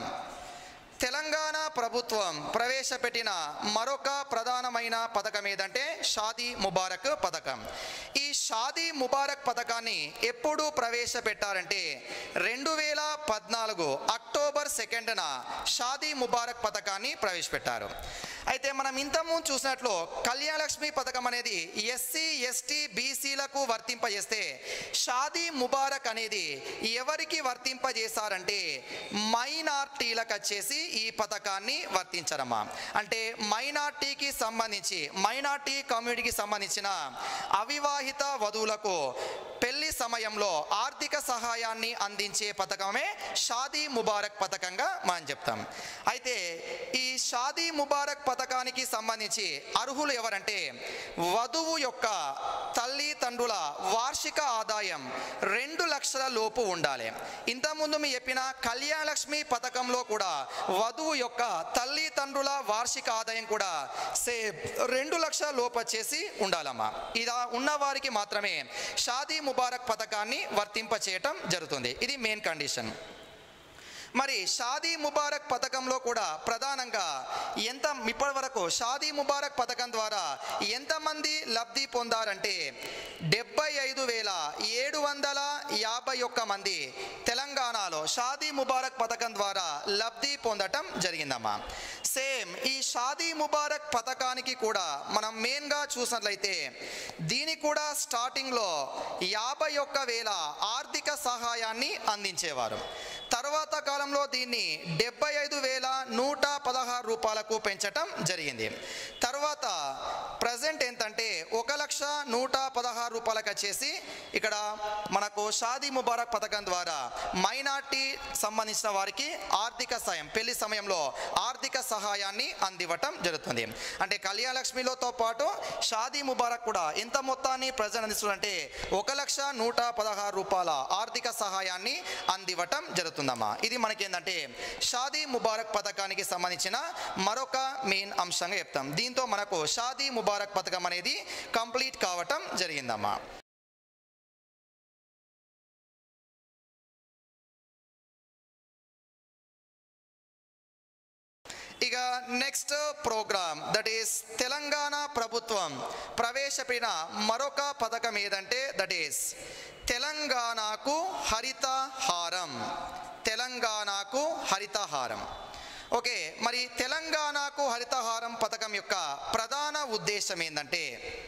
Speaker 1: తెలంగాణ ప్రభుత్వం ప్రవేశపెట్టిన మరొక ప్రధానమైన పథకం ఏదంటే షాదీ ముబారక్ పథకం ఈ షాదీ ముబారక్ పథకాన్ని ఎప్పుడు ప్రవేశపెట్టారంటే రెండు వేల పద్నాలుగు అక్టోబర్ సెకండ్న షాదీ ముబారక్ పథకాన్ని ప్రవేశపెట్టారు అయితే మనం ఇంతకుముందు చూసినట్లు కళ్యాణలక్ష్మి పథకం అనేది ఎస్సీ ఎస్టీ బీసీలకు వర్తింపజేస్తే షాదీ ముబారక్ అనేది ఎవరికి వర్తింపజేశారంటే మైనార్టీలకు వచ్చేసి ఈ పథకాన్ని వర్తించరమ్మా అంటే మైనార్టీకి సంబంధించి మైనార్టీ కమ్యూనిటీకి సంబంధించిన అవివాహిత వధువులకు పెళ్లి సమయంలో ఆర్థిక సహాయాన్ని అందించే పథకమే షాదీ ముబారక్ పథకంగా మనం చెప్తాం అయితే ఈ షాదీ ముబారక్ పథకానికి సంబంధించి అర్హులు ఎవరంటే వధువు యొక్క తల్లిదండ్రుల వార్షిక ఆదాయం రెండు లక్షల లోపు ఉండాలి ఇంతకుముందు మీ చెప్పిన కళ్యాణ లక్ష్మి పథకంలో కూడా వధువు యొక్క తల్లిదండ్రుల వార్షిక ఆదాయం కూడా సే రెండు లక్షల లోపు వచ్చేసి ఉండాలమ్మా ఇలా ఉన్న వారికి మాత్రమే షాదీ ముబారక్ పథకాన్ని వర్తింపచేయటం జరుగుతుంది ఇది మెయిన్ కండిషన్ మరి షాదీ ముబారక్ పథకంలో కూడా ప్రధానంగా ఎంత ఇప్పటి వరకు షాదీ ముబారక్ పథకం ద్వారా ఎంతమంది లబ్ధి పొందారంటే డెబ్బై ఐదు వేల ఏడు వందల యాభై ఒక్క మంది తెలంగాణలో షాదీ ముబారక్ పథకం ద్వారా లబ్ధి పొందటం జరిగిందమ్మా సేమ్ ఈ షాదీ ముబారక్ పథకానికి కూడా మనం మెయిన్గా చూసినట్లయితే దీనికి కూడా స్టార్టింగ్లో యాభై ఒక్క వేల ఆర్థిక సహాయాన్ని అందించేవారు తర్వాత కాలంలో దీన్ని డెబ్బై ఐదు వేల నూట పదహారు రూపాయలకు పెంచటం జరిగింది తర్వాత ప్రజెంట్ ఏంటంటే ఒక లక్ష నూట పదహారు రూపాయలకు వచ్చేసి ఇక్కడ మనకు షాదీ ముబారక్ పథకం ద్వారా మైనార్టీ సంబంధించిన వారికి ఆర్థిక సాయం పెళ్లి సమయంలో ఆర్థిక సహాయాన్ని అందివ్వటం జరుగుతుంది అంటే కళ్యాణ లక్ష్మిలోతో పాటు షాదీ ముబారక్ కూడా ఎంత మొత్తాన్ని ప్రజెంట్ అందిస్తుందంటే ఒక లక్ష నూట పదహారు రూపాయల ఆర్థిక సహాయాన్ని అందివ్వటం జరుగుతుందమ్మా ఇది మనకి ఏంటంటే షాదీ ముబారక్ పథకానికి సంబంధించిన మరొక మెయిన్ అంశంగా చెప్తాం దీంతో మనకు షాదీ ముబారక్ పథకం అనేది కంప్లీట్ కావటం జరిగిందమ్మా ఇక next programme that is Telangana ప్రభుత్వం ప్రవేశపెట్టిన మరొక పథకం ఏదంటే దట్ ఈస్ తెలంగాణకు హరితహారం తెలంగాణకు హరితహారం ఓకే మరి తెలంగాణకు హరితహారం పథకం యొక్క ప్రధాన ఉద్దేశం ఏంటంటే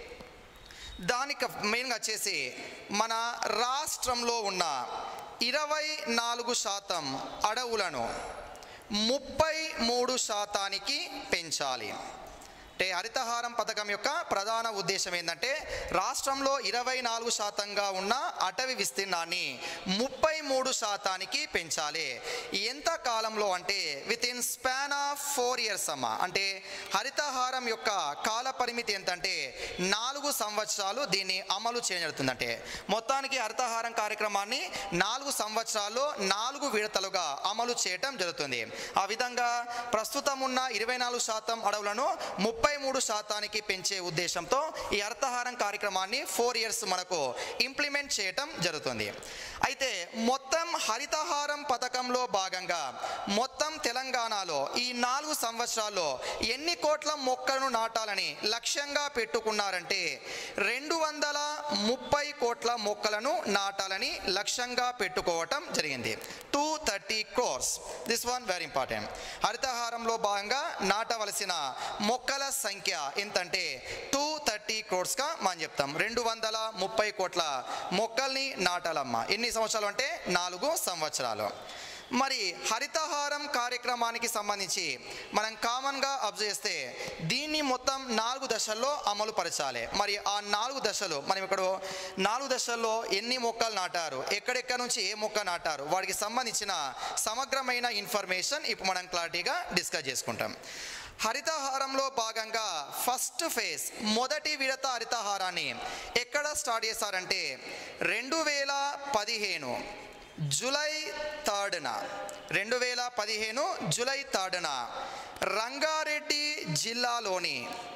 Speaker 1: దానికి మెయిన్గా వచ్చేసి మన రాష్ట్రంలో ఉన్న ఇరవై నాలుగు శాతం అడవులను ముప్పై మూడు శాతానికి పెంచాలి అంటే హరితహారం పథకం యొక్క ప్రధాన ఉద్దేశం ఏంటంటే రాష్ట్రంలో ఇరవై నాలుగు శాతంగా ఉన్న అటవీ విస్తీర్ణాన్ని ముప్పై మూడు శాతానికి పెంచాలి ఎంత కాలంలో అంటే within span of four years అమ్మ అంటే హరితహారం యొక్క కాల పరిమితి ఎంతంటే నాలుగు సంవత్సరాలు దీన్ని అమలు చేయబడుతుందంటే మొత్తానికి హరితహారం కార్యక్రమాన్ని నాలుగు సంవత్సరాల్లో నాలుగు విడతలుగా అమలు చేయటం జరుగుతుంది ఆ విధంగా ప్రస్తుతం ఉన్న ఇరవై నాలుగు శాతం అడవులను ముప్పై మూడు శాతానికి పెంచే ఉద్దేశంతో ఈ అర్థహారం కార్యక్రమాన్ని ఫోర్ ఇయర్స్ మనకు ఇంప్లిమెంట్ చేయటం జరుగుతుంది అయితే మొత్తం హరితహారం పథకంలో భాగంగా మొత్తం తెలంగాణలో ఈ నాలుగు సంవత్సరాల్లో ఎన్ని కోట్ల మొక్కలను నాటాలని లక్ష్యంగా పెట్టుకున్నారంటే రెండు వందల ముప్పై కోట్ల మొక్కలను నాటాలని లక్ష్యంగా పెట్టుకోవటం జరిగింది two thirty crores this one very important హరితహారంలో భాగంగా నాటవలసిన మొక్కల సంఖ్య ఎంతంటే టూ థర్టీ క్రోర్స్గా మనం చెప్తాం రెండు వందల ముప్పై కోట్ల మొక్కల్ని నాటాలమ్మా ఎన్ని సంవత్సరాలు అంటే నాలుగు సంవత్సరాలు మరి హరితహారం కార్యక్రమానికి సంబంధించి మనం కామన్గా అబ్జర్వ్ చేస్తే దీన్ని మొత్తం నాలుగు దశల్లో అమలు పరచాలి మరి ఆ నాలుగు దశలు మనం ఇక్కడ నాలుగు దశల్లో ఎన్ని మొక్కలు నాటారు ఎక్కడెక్కడ నుంచి ఏ మొక్క నాటారు వాటికి సంబంధించిన సమగ్రమైన ఇన్ఫర్మేషన్ ఇప్పుడు మనం క్లారిటీగా డిస్కస్ చేసుకుంటాం హరితహారంలో భాగంగా ఫస్ట్ ఫేజ్ మొదటి విడత హరితహారాన్ని ఎక్కడ స్టార్ట్ చేశారంటే రెండు వేల పదిహేను జూలై థర్డ్న రెండు వేల పదిహేను జూలై థర్డ్న రంగారెడ్డి జిల్లాలోని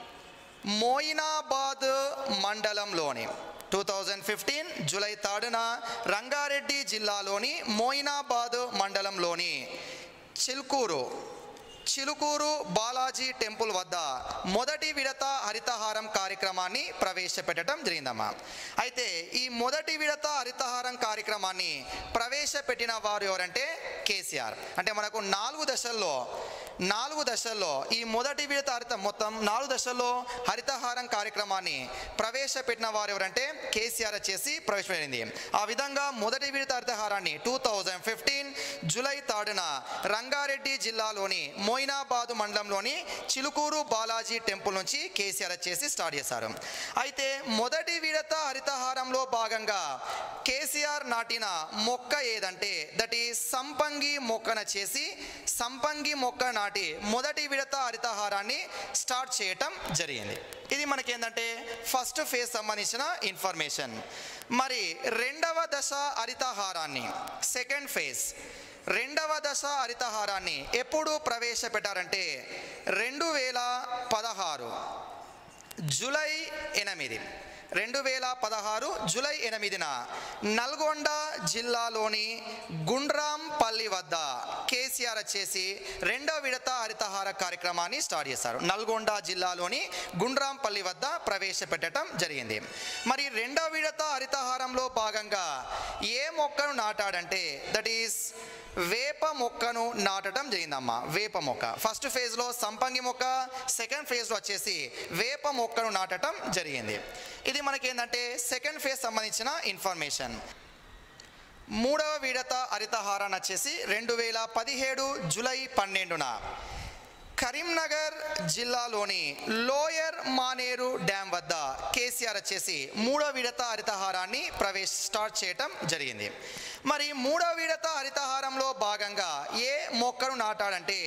Speaker 1: మోయినాబాద్ మండలంలోని టూ థౌజండ్ ఫిఫ్టీన్ జూలై థర్డ్న రంగారెడ్డి జిల్లాలోని మోయినాబాద్ మండలంలోని చిల్కూరు చిలుకూరు బాలాజీ టెంపుల్ వద్ద మొదటి విడత హరితహారం కార్యక్రమాన్ని ప్రవేశపెట్టడం జరిగిందమ్మా అయితే ఈ మొదటి విడత హరితహారం కార్యక్రమాన్ని ప్రవేశపెట్టిన వారు ఎవరంటే కేసీఆర్ అంటే మనకు నాలుగు దశల్లో నాలుగు దశల్లో ఈ మొదటి విడత హరిత మొత్తం నాలుగు దశల్లో హరితహారం కార్యక్రమాన్ని ప్రవేశపెట్టిన వారు ఎవరంటే కేసీఆర్ వచ్చేసి ప్రవేశపెట్టింది ఆ విధంగా మొదటి విడత హరితహారాన్ని టూ థౌజండ్ ఫిఫ్టీన్ జూలై థర్డ్న రంగారెడ్డి జిల్లాలోని మోయినాబాదు మండలంలోని చిలుకూరు బాలాజీ టెంపుల్ నుంచి కేసీఆర్ వచ్చేసి స్టార్ట్ చేశారు అయితే మొదటి విడత హరితహారంలో భాగంగా కేసీఆర్ నాటిన మొక్క ఏదంటే దట్ ఈ సంపంగి మొక్కన చేసి సంపంగి మొక్క నాటి నాటి మొదటి విడత హరితహారాన్ని స్టార్ట్ చేయటం జరిగింది ఇది మనకి ఏంటంటే ఫస్ట్ ఫేజ్ సంబంధించిన ఇన్ఫర్మేషన్ మరి రెండవ దశ హరితహారాన్ని సెకండ్ ఫేజ్ రెండవ దశ హరితహారాన్ని ఎప్పుడు ప్రవేశపెట్టారంటే రెండు వేల పదహారు జూలై ఎనిమిది రెండు వేల పదహారు జూలై ఎనిమిదిన నల్గొండ జిల్లాలోని గుండ్రాంపల్లి వద్ద కేసీఆర్ వచ్చేసి రెండో విడత హరితహార కార్యక్రమాన్ని స్టార్ట్ చేశారు నల్గొండ జిల్లాలోని గుండ్రాంపల్లి వద్ద ప్రవేశపెట్టడం జరిగింది మరి రెండో విడత హరితహారంలో భాగంగా ఏ మొక్కను నాటాడంటే దట్ ఈస్ వేప మొక్కను నాటడం జరిగిందమ్మా వేప మొక్క ఫస్ట్ ఫేజ్లో సంపంగి మొక్క సెకండ్ ఫేజ్లో వచ్చేసి వేప మొక్కను నాటడం జరిగింది ఇది మనకి ఏంటంటే సెకండ్ ఫేజ్ సంబంధించిన ఇన్ఫర్మేషన్ మూడవ విడత హరితహారాన్ని వచ్చేసి రెండు వేల పదిహేడు జూలై పన్నెండున కరీంనగర్ జిల్లాలోని లోయర్ మానేరు డ్యామ్ వద్ద కేసీఆర్ వచ్చేసి మూడో విడత హరితహారాన్ని ప్రవేశ స్టార్ట్ చేయటం జరిగింది మరి మూడో విడత హరితహారంలో భాగంగా ఏ మొక్కను నాటాడంటే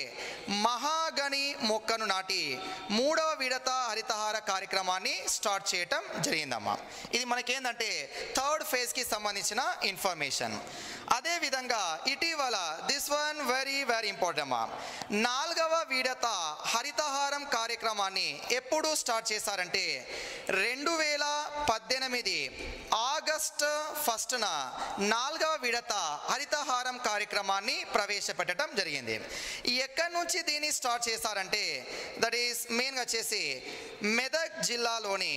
Speaker 1: మహాగని మొక్కను నాటి మూడవ విడత హరితహార కార్యక్రమాన్ని స్టార్ట్ చేయటం జరిగిందమ్మా ఇది మనకేందంటే థర్డ్ ఫేజ్కి సంబంధించిన ఇన్ఫర్మేషన్ అదేవిధంగా ఇటీవల this one very very important అమ్మా నాలుగవ విడత హరితహారం కార్యక్రమాన్ని ఎప్పుడు స్టార్ట్ చేశారంటే రెండు వేల పద్దెనిమిది ఆగస్ట్ ఫస్ట్న నాలుగవ విడత హరితహారం కార్యక్రమాన్ని ప్రవేశపెట్టడం జరిగింది ఎక్కడి నుంచి దీన్ని స్టార్ట్ చేశారంటే దట్ ఈస్ మెయిన్గా వచ్చేసి మెదక్ జిల్లాలోని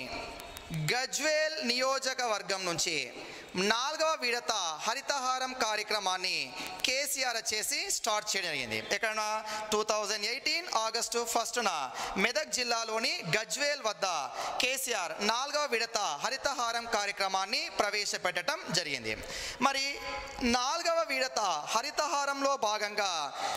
Speaker 1: గజ్వేల్ నియోజకవర్గం నుంచి నాలుగవ విడత హరితహారం కార్యక్రమాన్ని కేసీఆర్ వచ్చేసి స్టార్ట్ చేయడం జరిగింది ఎక్కడ టూ థౌజండ్ ఎయిటీన్ ఆగస్టు ఫస్ట్న మెదక్ జిల్లాలోని గజ్వేల్ వద్ద కేసీఆర్ నాలుగవ విడత హరితహారం కార్యక్రమాన్ని ప్రవేశపెట్టడం జరిగింది మరి నాలుగవ విడత హరితహారంలో భాగంగా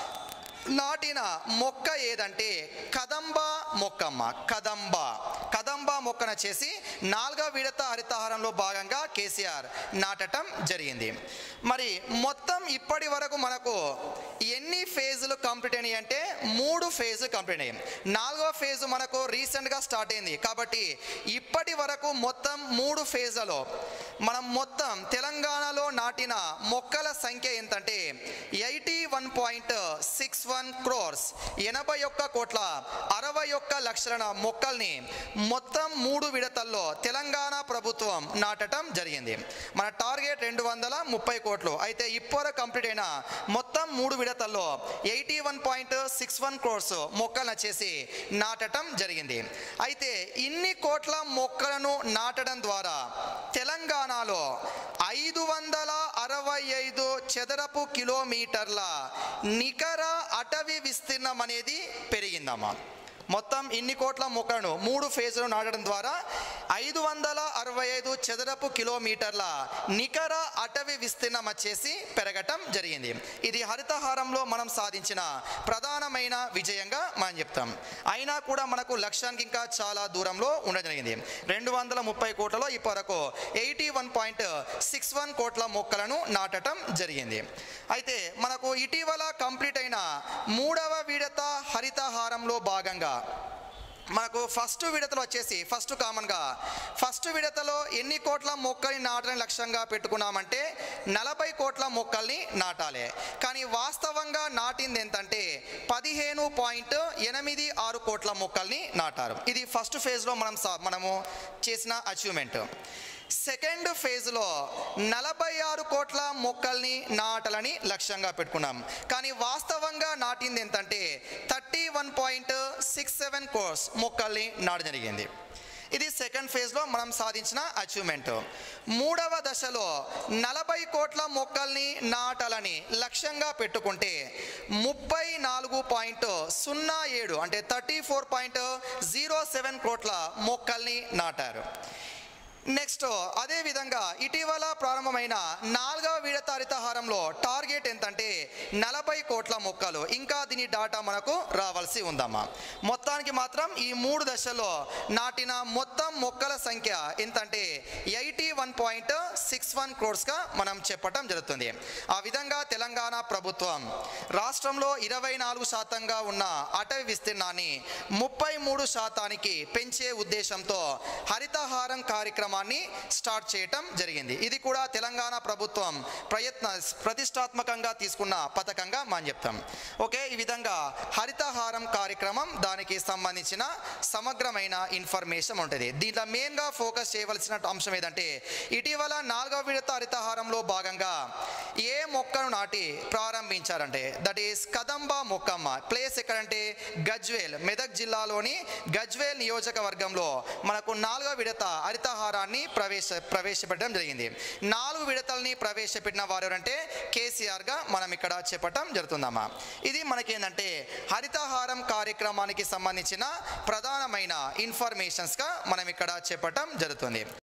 Speaker 1: నాటిన మొక్క ఏదంటే కదంబ మొక్కమ్మ కదంబ కదంబ మొక్కన చేసి నాలుగవ విడత హరితహారంలో భాగంగా కేసీఆర్ నాటటం జరిగింది మరి మొత్తం ఇప్పటి వరకు మనకు ఎన్ని ఫేజులు కంప్లీట్ అయినాయి అంటే మూడు ఫేజు కంప్లీట్ అయ్యాయి నాలుగవ ఫేజు మనకు రీసెంట్గా స్టార్ట్ అయింది కాబట్టి ఇప్పటి వరకు మొత్తం మూడు ఫేజ్లలో మనం మొత్తం తెలంగాణలో నాటిన మొక్కల సంఖ్య ఎంతంటే eighty one point six one crores ఎనభై ఒక్క కోట్ల అరవై ఒక్క లక్షల మొక్కల్ని మొత్తం మూడు విడతల్లో తెలంగాణ ప్రభుత్వం నాటడం జరిగింది మన టార్గెట్ రెండు వందల ముప్పై కోట్లు అయితే ఇప్పటివరకు కంప్లీట్ అయిన మొత్తం మూడు విడతల్లో eighty one point six one crores మొక్కలను వచ్చేసి నాటడం జరిగింది అయితే ఇన్ని కోట్ల మొక్కలను నాటడం ద్వారా తెలంగాణలో ఐదు వందల అరవై ఐదు చదరపు కిలోమీటర్ల నికర అటవీ విస్తీర్ణం అనేది పెరిగిందమ్మా మొత్తం ఇన్ని కోట్ల మొక్కలను మూడు ఫేజ్లు నాటడం ద్వారా ఐదు వందల అరవై ఐదు చదరపు కిలోమీటర్ల నికర అటవీ విస్తీర్ణం వచ్చేసి పెరగటం జరిగింది ఇది హరితహారంలో మనం సాధించిన ప్రధానమైన విజయంగా మనం చెప్తాం అయినా కూడా మనకు లక్ష్యానికి ఇంకా చాలా దూరంలో ఉండడం జరిగింది రెండు వందల ముప్పై కోట్లలో ఇప్పటివరకు eighty one point six one కోట్ల మొక్కలను నాటటం జరిగింది అయితే మనకు ఇటీవల కంప్లీట్ అయిన మూడవ విడత హరితహారంలో భాగంగా మనకు ఫస్ట్ విడతలో వచ్చేసి ఫస్ట్ కామన్గా ఫస్ట్ విడతలో ఎన్ని కోట్ల మొక్కల్ని నాటని లక్ష్యంగా పెట్టుకున్నామంటే నలభై కోట్ల మొక్కల్ని నాటాలి కానీ వాస్తవంగా నాటింది ఎంతంటే పదిహేను పాయింట్ ఎనిమిది ఆరు కోట్ల మొక్కల్ని నాటారు ఇది ఫస్ట్ ఫేజ్లో మనం సా- మనము చేసిన అచీవ్మెంట్ సెకండ్ ఫేజ్లో నలభై ఆరు కోట్ల మొక్కల్ని నాటాలని లక్ష్యంగా పెట్టుకున్నాం కానీ వాస్తవంగా నాటింది ఎంతంటే thirty one point six seven crores మొక్కల్ని నాటడం జరిగింది ఇది సెకండ్ ఫేజ్లో మనం సాధించిన అచీవ్మెంట్ మూడవ దశలో నలభై కోట్ల మొక్కల్ని నాటాలని లక్ష్యంగా పెట్టుకుంటే ముప్పై నాలుగు పాయింట్ సున్నా ఏడు అంటే thirty four point zero seven కోట్ల మొక్కల్ని నాటారు నెక్స్ట్ అదే విధంగా ఇటీవల ప్రారంభమైన నాలుగవ విడత హరితహారంలో టార్గెట్ ఎంతంటే నలభై కోట్ల మొక్కలు ఇంకా దీని డాటా మనకు రావాల్సి ఉందమ్మా మొత్తానికి మాత్రం ఈ మూడు దశల్లో నాటిన మొత్తం మొక్కల సంఖ్య ఎంతంటే eighty one point six one క్రోడ్స్గా మనం చెప్పటం జరుగుతుంది ఆ విధంగా తెలంగాణ ప్రభుత్వం రాష్ట్రంలో ఇరవై నాలుగు శాతంగా ఉన్న అటవీ విస్తీర్ణాన్ని ముప్పై మూడు శాతానికి పెంచే ఉద్దేశంతో హరితహారం కార్యక్రమాన్ని స్టార్ట్ చేయటం జరిగింది ఇది కూడా తెలంగాణ ప్రభుత్వం ప్రయత్న ప్రతిష్టాత్మకంగా తీసుకున్న పథకంగా మనం చెప్తాం ఓకే ఈ విధంగా హరితహారం కార్యక్రమం దానికి సంబంధించిన సమగ్రమైన ఇన్ఫర్మేషన్ ఉంటుంది దీంట్లో మెయిన్గా ఫోకస్ చేయవలసిన అంశం ఏదంటే ఇటీవల నాలుగవ విడత హరితహారంలో భాగంగా ఏ మొక్కను నాటి ప్రారంభించారంటే దట్ ఈస్ కదంబ మొక్కమ్మ ప్లేస్ ఎక్కడంటే గజ్వేల్ మెదక్ జిల్లాలోని గజ్వేల్ నియోజకవర్గంలో మనకు నాలుగవ విడత హరితహారాన్ని ప్రవేశ ప్రవేశపెట్టడం జరిగింది నాలుగు విడతల్ని ప్రవేశపెట్టిన వారు ఎవరంటే కేసీఆర్గా మనం ఇక్కడ చెప్పటం జరుగుతుందమ్మా ఇది మనకేంటంటే హరితహారం కార్యక్రమానికి సంబంధించిన ప్రధానమైన ఇన్ఫర్మేషన్స్గా మనం ఇక్కడ చెప్పటం జరుగుతుంది